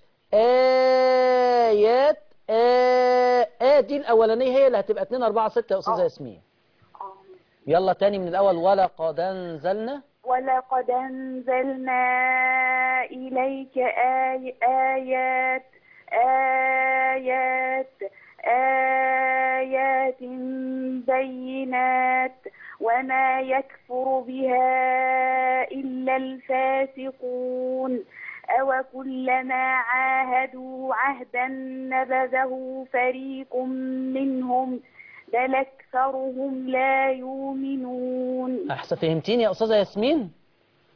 آيات آه آه دي الأولانية هي اللي هتبقى 2 4 6 يا أستاذة ياسمين يلا تاني من الأول ولقد أنزلنا ولقد أنزلنا إليك آي آيات آيات آيات بينات وما يكفر بها إلا الفاسقون أو كلما عاهدوا عهدا نبذه فريق منهم بل أكثرهم لا يؤمنون أحسن فهمتيني يا أستاذة ياسمين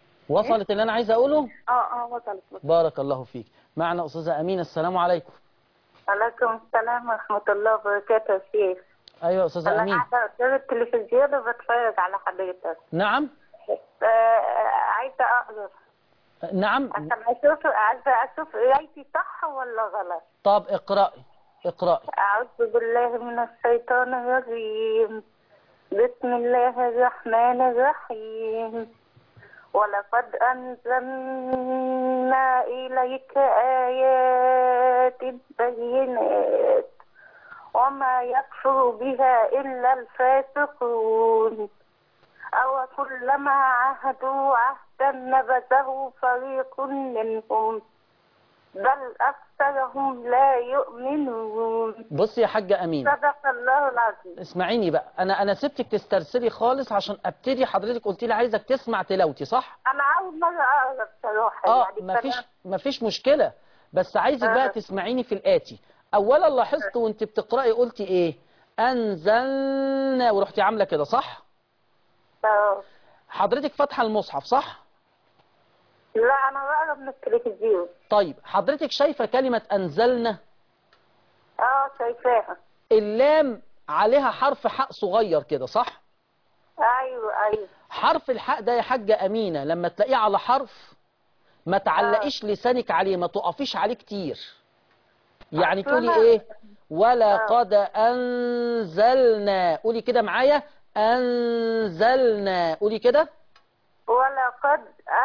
وصلت اللي أنا عايز أقوله اه اه وصلت وصلت بارك الله فيك معنا أستاذة أمينة السلام عليكم عليكم السلام ورحمة الله وبركاته يا شيخ ايوه يا استاذه أنا امين قاعدة قدام التلفزيون وبتفرج على حضرتك نعم آه، عايزة أقرأ نعم عشان أشوف عايزة أشوف قرايتي صح ولا غلط طب اقرأي اقرأي أعوذ بالله من الشيطان الرجيم بسم الله الرحمن الرحيم ولقد أنزلنا إليك آيات بينات وما يكفر بها إلا الفاسقون أو كلما عهدوا عهدا نبذه فريق منهم بل أكثرهم لا يؤمنون بصي يا حاجه امين صدق الله العظيم اسمعيني بقى انا انا سبتك تسترسلي خالص عشان ابتدي حضرتك قلت لي عايزك تسمع تلاوتي صح أنا أول مرة أقرأ بصراحة اه يعني مفيش فأنا- مفيش مشكله بس عايزك بقى آه. تسمعيني في الاتي اولا لاحظت وانت بتقراي قلتي ايه انزلنا ورحتي عامله كده صح آه. حضرتك فاتحه المصحف صح لا أنا بقرا من التلفزيون طيب حضرتك شايفه كلمه انزلنا اه شايفاها اللام عليها حرف حاء صغير كده صح ايوه ايوه حرف الحاء ده يا حاجة أمينة لما تلاقيه على حرف ما تعلقيش لسانك عليه ما تقفيش عليه كتير يعني أصل تقولي أنا- ايه ولا قد أنزلنا قولي كده معايا أنزلنا قولي كده ولقد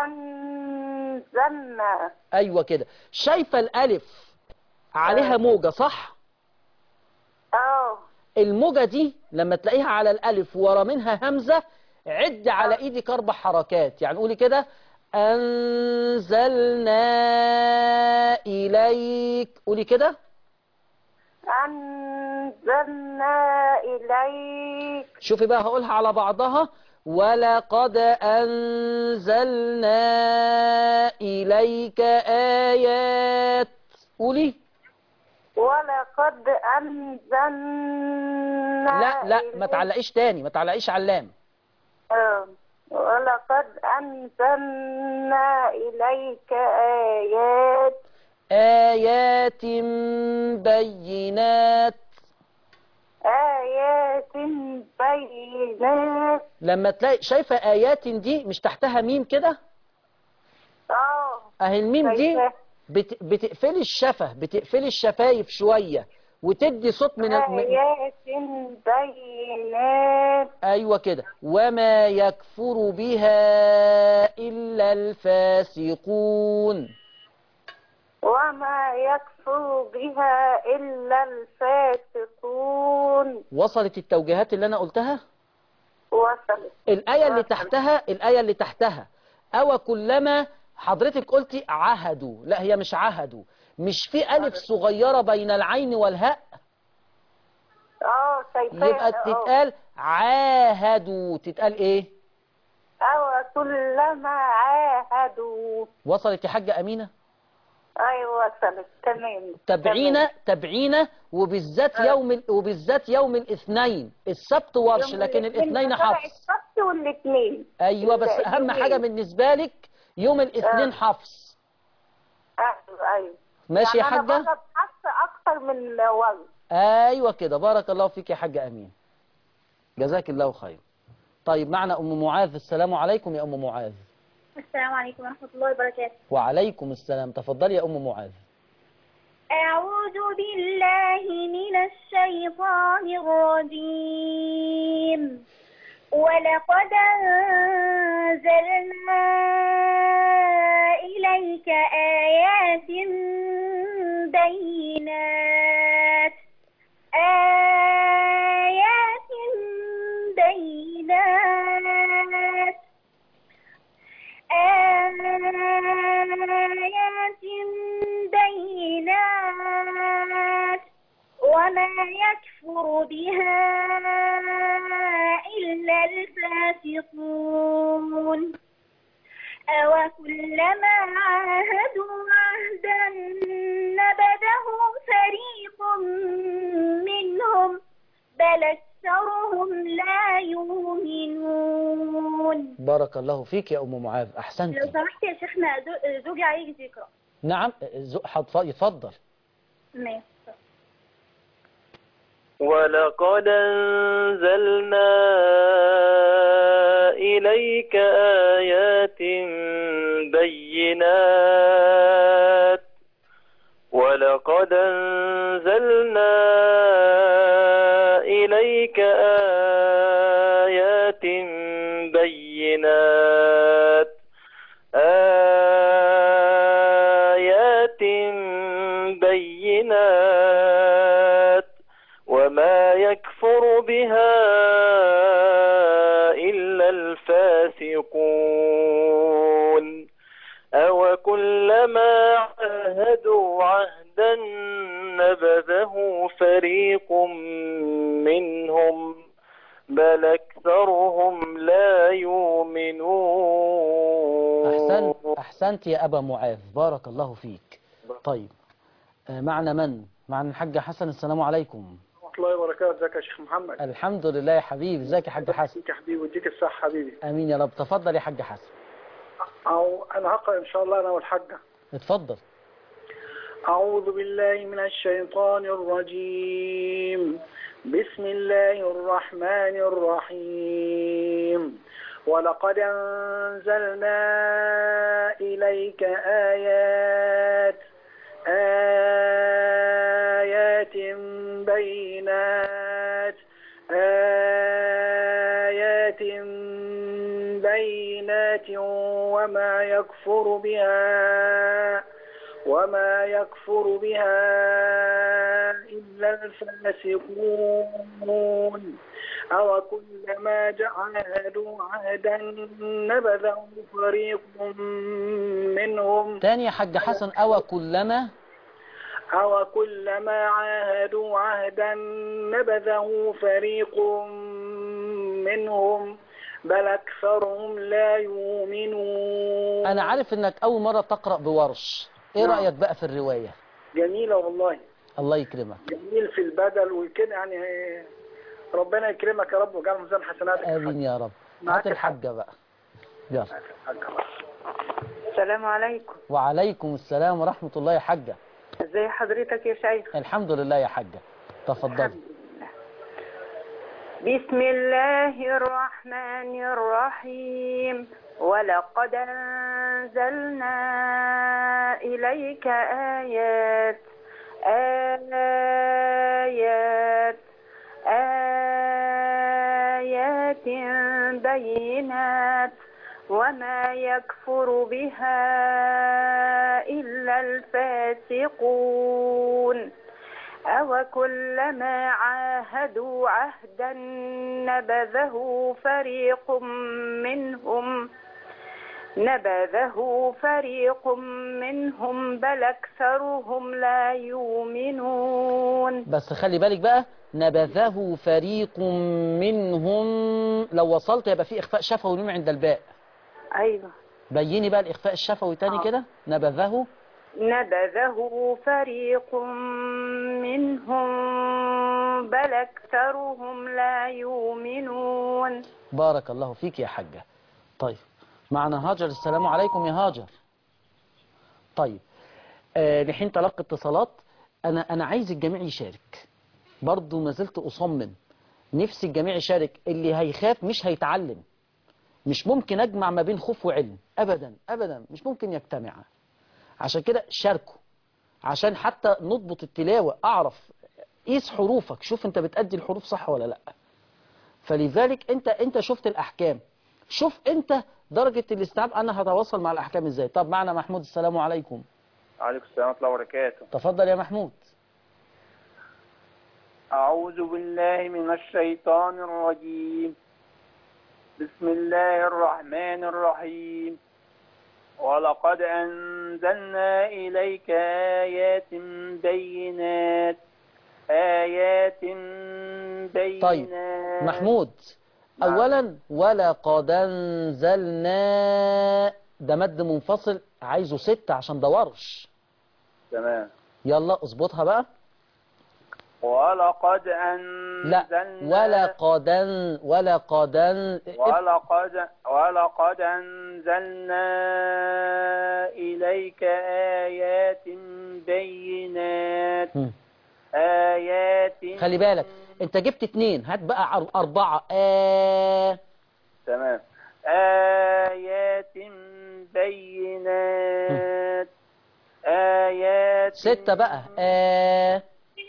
أنزلنا أيوة كده شايفة الألف عليها موجة صح اه الموجة دي لما تلاقيها على الألف ورا منها همزة عد على إيدك أربع حركات يعني قولي كده أنزلنا إليك قولي كده أنزلنا إليك شوفي بقى هقولها على بعضها ولقد أنزلنا إليك آيات قولي ولقد أنزلنا لا لا ما إليك- تعلقيش تاني ما تعلقيش على اللام آه. ولقد أنزلنا إليك آيات آيات بينات آيات بينات لما تلاقي شايفة آيات دي مش تحتها ميم كده اه أهي الميم دي شايفة. بت... بتقفلي الشفة بتقفلي الشفايف شوية وتدي صوت من ال... من- آيات بينات أيوة كده وما يكفر بها إلا الفاسقون وما يكفر بها إلا الفاسقون وصلت التوجيهات اللي أنا قلتها وصلت الآية اللي وصلت. تحتها الآية اللي تحتها أو كلما حضرتك قلتي عهدوا لا هي مش عهدوا مش في ألف صغيرة بين العين والهاء اه شايفاها يبقى آه. تتقال عاهدوا تتقال ايه أو كلما عاهدوا وصلت يا حاجة أمينة أيوة وصلت تمام تابعينا تابعينا وبالذات يوم ال... وبالذات يوم الاثنين السبت ورش يوم لكن الاثنين الاثنين بتابع حفص السبت والاثنين ايوه بس اهم الاثنين. حاجة بالنسبة لك يوم الاثنين آه. حفص أيوة أيوة ماشي يا يعني حاجة أنا بقرا بحث أكتر من ورد ايوه كده بارك الله فيك يا حاجة امين جزاك الله خير طيب معنا ام معاذ السلام عليكم يا ام معاذ السلام عليكم ورحمة الله وبركاته وعليكم السلام تفضلي يا ام معاذ أعوذ بالله من الشيطان الرجيم ولقد أنزلنا إليك آيات بينات آيات بينات آيات بينات وما يكفر بها إلا الفاسقون أوكلما عاهدوا عهدا نبذه فريق منهم بل أكثرهم لا يؤمنون بارك الله فيك يا ام معاذ لو احسنتي سمحت يا شيخنا زو- زوجي عايز يقرأ نعم زو- حض- يتفضل ماشي ولقد أنزلنا إليك آيات بينات ولقد أنزلنا إليك آيات بينات آيات بينات وما يكفر بها إلا الفاسقون أو كلما عاهدوا عهدا نبذه فريق منهم بل أكثرهم لا يؤمنون أحسنت أحسنت يا أبا معاذ بارك الله فيك طيب آه، معنا من معنا الحاج حسن السلام عليكم ورحمة الله وبركاته ازيك يا شيخ محمد الحمد لله يا حبيبي ازيك يا حاج حسن يا حبيبي ويديك الصحة حبيبي امين يا رب تفضل يا حاج حسن أو أنا هقرأ إن شاء الله أنا والحاجة اتفضل أعوذ بالله من الشيطان الرجيم بسم الله الرحمن الرحيم ولقد أنزلنا إليك آيات آيات بينات آيات بينات وما يكفر بها وما يكفر بها إلا الفاسقون أو كلما عاهدوا عهدا نبذه فريق منهم تاني يا حاج حسن أو كلما أو كلما عاهدوا عهدا نبذه فريق منهم بل أكثرهم لا يؤمنون أنا عارف إنك أول مرة تقرأ بورش إيه نعم. رأيك بقى في الرواية جميلة والله الله يكرمك جميل في البدل وكده يعني ربنا يكرمك يا رب ويجعل ميزان حسناتك آمين يا رب هات الحاجة بقى يلا السلام عليكم وعليكم السلام ورحمة الله يا حاجة ازي حضرتك يا شيخ الحمد لله يا حاجة تفضل بسم الله الرحمن الرحيم ولقد أنزلنا إليك آيات آيات آيات بينات وما يكفر بها إلا الفاسقون أو كلما عاهدوا عهدا نبذه فريق منهم نبذه فريق منهم بل أكثرهم لا يؤمنون بس خلي بالك بقى نبذه فريق منهم لو وصلت يبقى في إخفاء شفوي نون عند الباء أيوة بيني بقى الإخفاء الشفوي تاني كده نبذه نبذه فريق منهم بل أكثرهم لا يؤمنون بارك الله فيك يا حاجة طيب معنا هاجر السلام عليكم يا هاجر طيب آه لحين تلقي اتصالات أنا أنا عايز الجميع يشارك برضو ما زلت أصمم نفسي الجميع يشارك اللي هيخاف مش هيتعلم مش ممكن أجمع ما بين خوف وعلم أبدا أبدا مش ممكن يجتمع عشان كده شاركوا عشان حتى نضبط التلاوة أعرف قيس حروفك شوف أنت بتأدي الحروف صح ولا لأ فلذلك أنت أنت شفت الأحكام شوف أنت درجة الاستيعاب أنا هتواصل مع الأحكام إزاي طب معنا محمود السلام عليكم عليكم السلام ورحمة الله وبركاته تفضل يا محمود أعوذ بالله من الشيطان الرجيم بسم الله الرحمن الرحيم ولقد أنزلنا إليك آيات بينات آيات بينات طيب محمود أولا ولقد أنزلنا ده مد منفصل عايزه ستة عشان ده ورش تمام يلا اظبطها بقى ولقد لا أنزلنا ولقد أن- ولقد أن- ولقد ولقد أنزلنا إليك آيات بينات مم. آيات خلي بالك انت جبت اتنين هات بقى عر- أربعة آه تمام آيات بينات آيات ستة بقى آه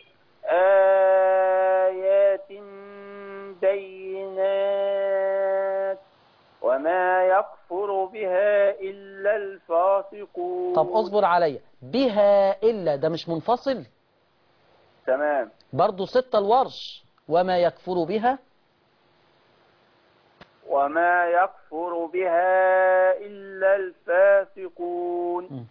آيات بينات وما يكفر بها إلا الفاسقون طب اصبر عليا بها إلا ده مش منفصل تمام برضو ستة الورش وما يكفر بها وما يكفر بها إلا الفاسقون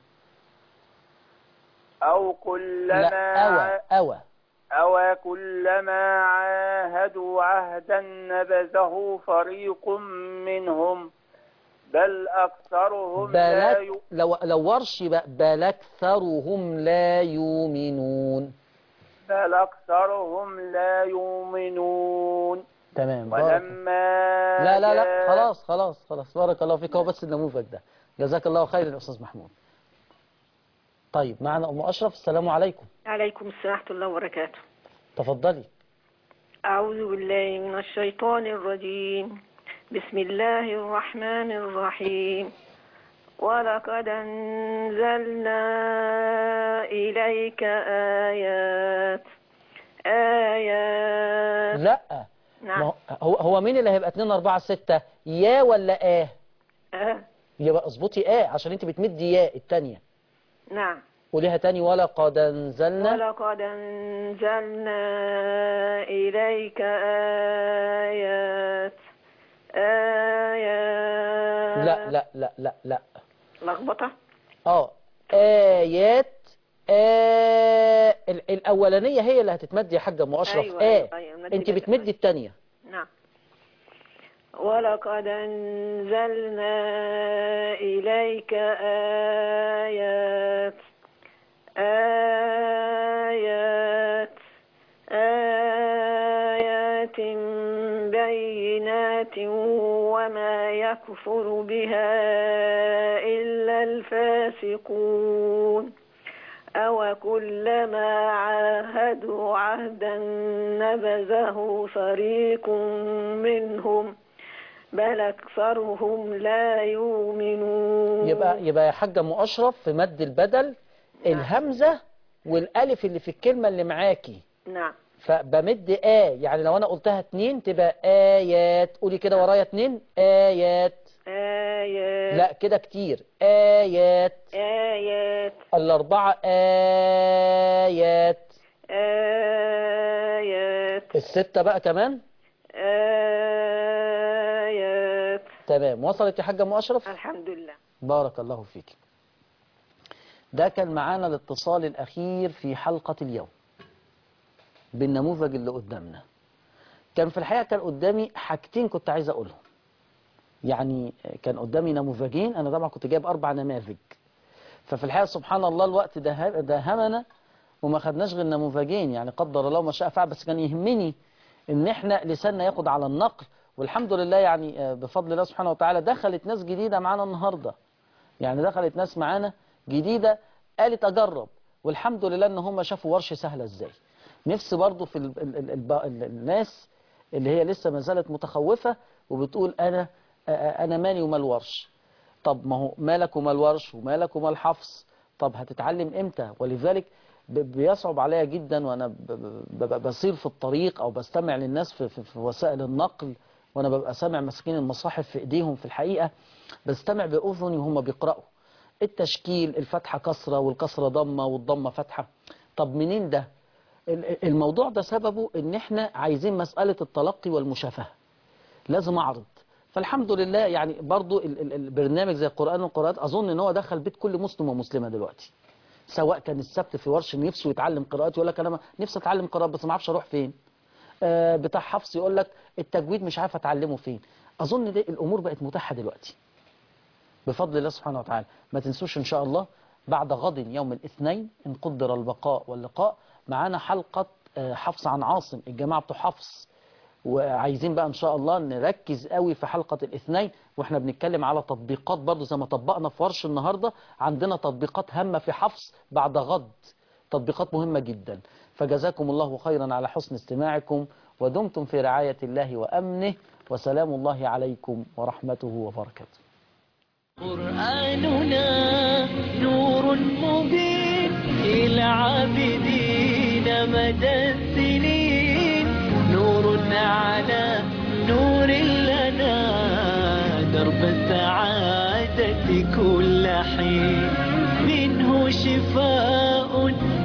أو كلما لا أوى أوى أو كلما عاهدوا عهدا نبذه فريق منهم بل أكثرهم لا بل يؤمنون لو لو ورش بقى بل أكثرهم لا يؤمنون بل أكثرهم لا يؤمنون تمام بارك ولما لا لا لا جاء- خلاص خلاص خلاص بارك الله فيك هو بس النموذج ده جزاك الله خيرا يا أستاذ محمود طيب معنا أم أشرف السلام عليكم عليكم السلام ورحمة الله وبركاته تفضلي أعوذ بالله من الشيطان الرجيم بسم الله الرحمن الرحيم ولقد أنزلنا إليك آيات آيات لا نعم. ما هو- هو هو مين اللي هيبقى 2 4 6 يا ولا آه آه. يبقى اظبطي آه عشان انت بتمدي يا الثانيه نعم قوليها تاني ولقد أنزلنا ولقد أنزلنا إليك آيات آيات لا لا لا لا لا لخبطة اه آيات آه ال- الأولانية هي اللي هتتمد يا حاجة أم أشرف أيوة، آه أيوة، أيوة، مد أنت بدء. بتمدي الثانية نعم ولقد أنزلنا إليك آيات آيات آيات بينات وما يكفر بها إلا الفاسقون أو كلما عاهدوا عهدا نبذه فريق منهم بل أكثرهم لا يؤمنون يبقى يبقى يا حاجة أم أشرف في مد البدل الهمزة والألف اللي في الكلمة اللي معاكي نعم فبمد آه يعني لو أنا قلتها اتنين تبقى آيات قولي كده ورايا اتنين آيات آيات لا كده كتير آيات آيات الأربعة آيات آيات الستة بقى كمان آيات تمام وصلت يا حاجة أم أشرف الحمد لله بارك الله فيك ده كان معانا الاتصال الأخير في حلقة اليوم بالنموذج اللي قدامنا كان في الحقيقة كان قدامي حاجتين كنت عايز أقولهم يعني كان قدامي نموذجين أنا طبعا كنت جايب أربع نماذج ففي الحقيقة سبحان الله الوقت ده داهمنا وما خدناش غير نموذجين يعني قدر الله ما شاء فعل بس كان يهمني ان احنا لساننا ياخد على النقل والحمد لله يعني آه، بفضل الله سبحانه وتعالى دخلت ناس جديدة معانا النهاردة يعني دخلت ناس معانا جديدة قالت أجرب والحمد لله ان هم شافوا ورش سهلة ازاي نفسي برضو في ال ال ال ال ال الناس اللي هي لسه ما زالت متخوفة وبتقول أنا آه، آه، أنا مالي ومال ورش طب ما هو مالك ومال ورش ومالك ومال حفص طب هتتعلم امتى ولذلك ب- بيصعب عليا جدا وانا ب- ب- ببقى بصير في الطريق او بستمع للناس في, في, في وسائل النقل وانا ببقى سامع ماسكين المصاحف في ايديهم في الحقيقة بستمع باذني وهم بيقرأوا التشكيل الفتحة كسرة والكسرة ضمة والضمة فتحة طب منين ده ال- الموضوع ده سببه ان احنا عايزين مسألة التلقي والمشافهة لازم اعرض فالحمد لله يعني برضو ال- ال- البرنامج زي القرآن والقراءات اظن ان هو دخل بيت كل مسلم ومسلمة دلوقتي سواء كان السبت في ورش نفسه يتعلم قراءات يقول لك انا نفسي اتعلم قراءات بس ما اعرفش اروح فين آه بتاع حفص يقول لك التجويد مش عارف اتعلمه فين اظن دي الامور بقت متاحه دلوقتي بفضل الله سبحانه وتعالى ما تنسوش ان شاء الله بعد غد يوم الاثنين ان قدر البقاء واللقاء معانا حلقه آه، حفص عن عاصم الجماعه بتوع حفص وعايزين بقى ان شاء الله نركز قوي في حلقة الاثنين واحنا بنتكلم على تطبيقات برضو زي ما طبقنا في ورش النهاردة عندنا تطبيقات هامة في حفص بعد غد تطبيقات مهمة جدا فجزاكم الله خيرا على حسن استماعكم ودمتم في رعاية الله وأمنه وسلام الله عليكم ورحمته وبركاته قرآننا نور مبين إلى عابدين مدى السنين نور على نور لنا درب السعادة كل حين منه شفاء